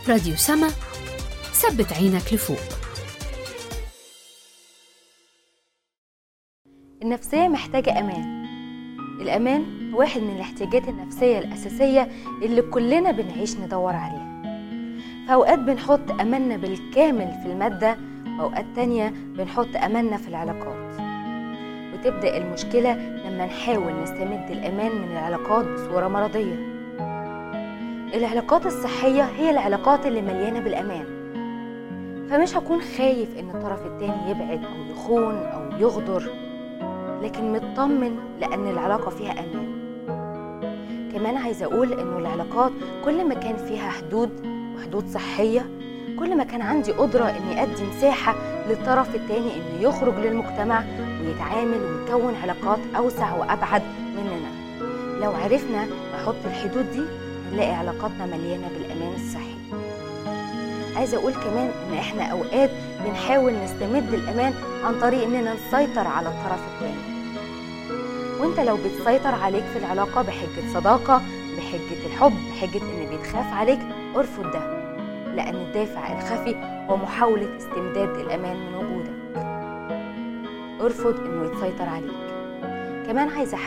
راديو سما ثبت عينك لفوق النفسية محتاجة أمان الأمان واحد من الاحتياجات النفسية الأساسية اللي كلنا بنعيش ندور عليها في أوقات بنحط أملنا بالكامل في المادة وأوقات تانية بنحط أملنا في العلاقات وتبدأ المشكلة لما نحاول نستمد الأمان من العلاقات بصورة مرضية العلاقات الصحية هي العلاقات اللي مليانة بالأمان فمش هكون خايف إن الطرف التاني يبعد أو يخون أو يغدر لكن مطمن لأن العلاقة فيها أمان كمان عايزة أقول إنه العلاقات كل ما كان فيها حدود وحدود صحية كل ما كان عندي قدرة إني أدي مساحة للطرف التاني إنه يخرج للمجتمع ويتعامل ويكون علاقات أوسع وأبعد مننا لو عرفنا نحط الحدود دي هنلاقي علاقاتنا مليانة بالأمان الصحي عايزة أقول كمان إن إحنا أوقات بنحاول نستمد الأمان عن طريق إننا نسيطر على الطرف التاني وإنت لو بتسيطر عليك في العلاقة بحجة صداقة بحجة الحب بحجة إن بيتخاف عليك ارفض ده لأن الدافع الخفي هو محاولة استمداد الأمان من وجودك ارفض إنه يتسيطر عليك كمان عايزة